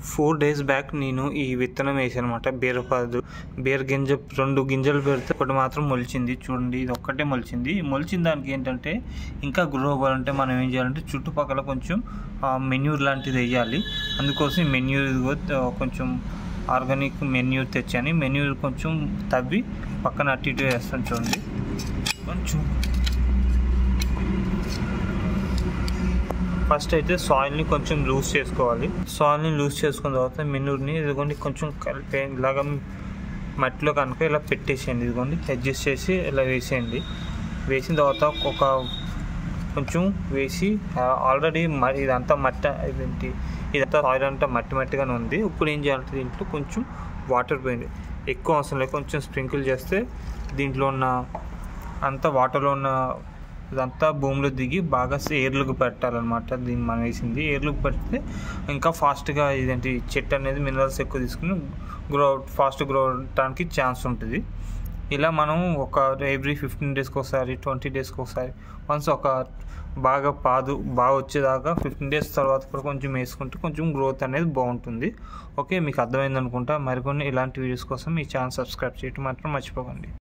four days back నేను ఈ విత్తనం వేసాను అనమాట బీరపాదు బీర గింజ రెండు గింజలు పెడితే ఒకటి మాత్రం మొలిచింది చూడండి ఇది ఒక్కటే మొలిచింది ఈ మొలిచిన దానికి ఏంటంటే ఇంకా గ్రో అవ్వాలంటే మనం ఏం చేయాలంటే చుట్టుపక్కల కొంచెం మెన్యూర్ లాంటిది వేయాలి అందుకోసం ఈ మెన్యూర్ ఇదిగో త- కొంచెం ఆర్గానిక్ మెన్యూర్ తెచ్చాను మెన్యూర్ కొంచెం తవ్వి పక్కన అటు ఇటు వేస్తాను చూడండి కొంచెం ఫస్ట్ అయితే సాయిల్ని కొంచెం లూజ్ చేసుకోవాలి సాయిల్ని లూజ్ చేసుకున్న తర్వాత మెనూర్ని ఇదిగోండి కొంచెం కలిపే ఇలాగ మట్టిలో కనుక ఇలా పెట్టేసేయండి ఇదిగోండి అడ్జస్ట్ చేసి ఇలా వేసేయండి వేసిన తర్వాత ఒక కొంచెం వేసి ఆల్రెడీ ఇదంతా మట్టి ఇదేంటి ఇదంతా సాయిల్ అంతా మట్టి మట్టిగానే ఉంది ఇప్పుడు ఏం చేయాలంటే దీంట్లో కొంచెం వాటర్ పోయింది ఎక్కువ అవసరం లేదు కొంచెం స్ప్రింకిల్ చేస్తే దీంట్లో ఉన్న అంతా వాటర్లో ఉన్న ఇదంతా భూమిలో దిగి బాగా ఏర్లకు పెట్టాలన్నమాట దీన్ని మనం వేసింది ఏర్లకు పెడితే ఇంకా ఫాస్ట్గా ఇదేంటి చెట్టు అనేది మినరల్స్ ఎక్కువ తీసుకుని గ్రో ఫాస్ట్ గ్రో అవడానికి ఛాన్స్ ఉంటుంది ఇలా మనం ఒక ఎవ్రీ ఫిఫ్టీన్ డేస్కి ఒకసారి ట్వంటీ డేస్కి ఒకసారి వన్స్ ఒక బాగా పాదు బాగా వచ్చేదాకా ఫిఫ్టీన్ డేస్ తర్వాత కూడా కొంచెం వేసుకుంటే కొంచెం గ్రోత్ అనేది బాగుంటుంది ఓకే మీకు అర్థమైంది అనుకుంటా మరికొన్ని ఇలాంటి వీడియోస్ కోసం మీ ఛానల్ సబ్స్క్రైబ్ చేయడం మాత్రం మర్చిపోకండి